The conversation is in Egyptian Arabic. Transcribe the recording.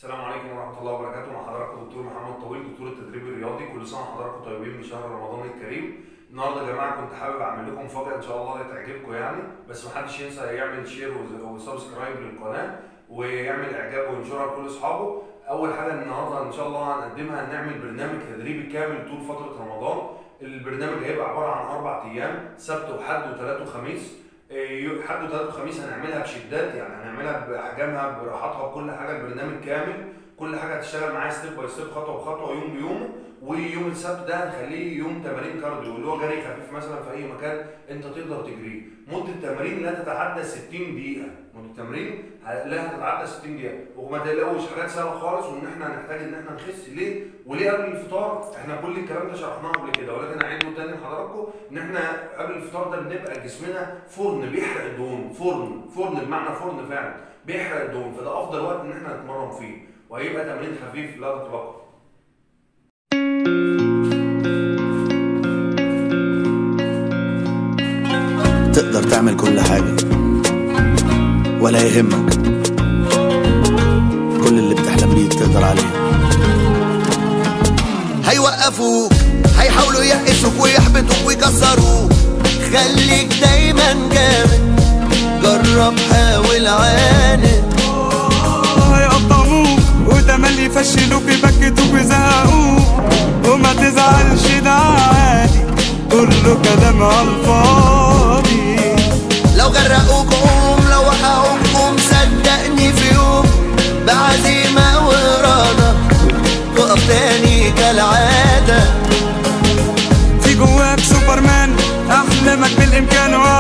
السلام عليكم ورحمة الله وبركاته مع حضراتكم دكتور محمد طويل دكتور التدريب الرياضي كل سنة وحضراتكم طيبين بشهر رمضان الكريم النهارده يا جماعة كنت حابب أعمل لكم مفاجأة إن شاء الله تعجبكم يعني بس محدش ينسى يعمل شير وز- وسبسكرايب للقناة ويعمل إعجاب وينشرها لكل أصحابه أول حاجة النهارده إن شاء الله هنقدمها هنعمل برنامج تدريبي كامل طول فترة رمضان البرنامج هيبقى عبارة عن أربع أيام سبت وحد وثلاث وخميس إيه، حد وثلاث وخميس هنعملها بشدات يعني هنعملها باحجامها براحتها بكل حاجه البرنامج كامل كل حاجه هتشتغل معايا ستيب باي ستيب خطوه بخطوه يوم بيومه ويوم السبت ده هنخليه يوم تمارين كارديو اللي هو جري خفيف مثلا في اي مكان انت تقدر تجريه مده التمارين لا تتعدى 60 دقيقه مده التمرين ه- لا تتعدى 60 دقيقه وما تقلقوش حاجات سهله خالص وان احنا هنحتاج ان احنا نخس ليه وليه قبل الفطار احنا كل الكلام ده شرحناه قبل كده ولكن اعيده تاني لحضراتكم ان احنا قبل الفطار ده بنبقى جسمنا فرن بيحرق الدهون فرن فرن بمعنى فرن فعلا بيحرق الدهون فده افضل وقت ان احنا نتمرن فيه وهيبقى تمرين خفيف لا تتوقف تقدر تعمل كل حاجة ولا يهمك كل اللي بتحلم بيه تقدر عليه هيوقفوك هيحاولوا يقسوك ويحبطوك ويكسروك خليك دايما جامد جرب حاول عاند هيقطعوك وتملي يفشلوك يبكتوك ويزهقوك وما تزعلش ده عادي كله كلام على الفاضي لو غرقوك قوم لو وقعوك قوم صدقني في يوم بعزيمة وإرادة تقف تاني كالعادة في جواك سوبرمان احلامك بالامكان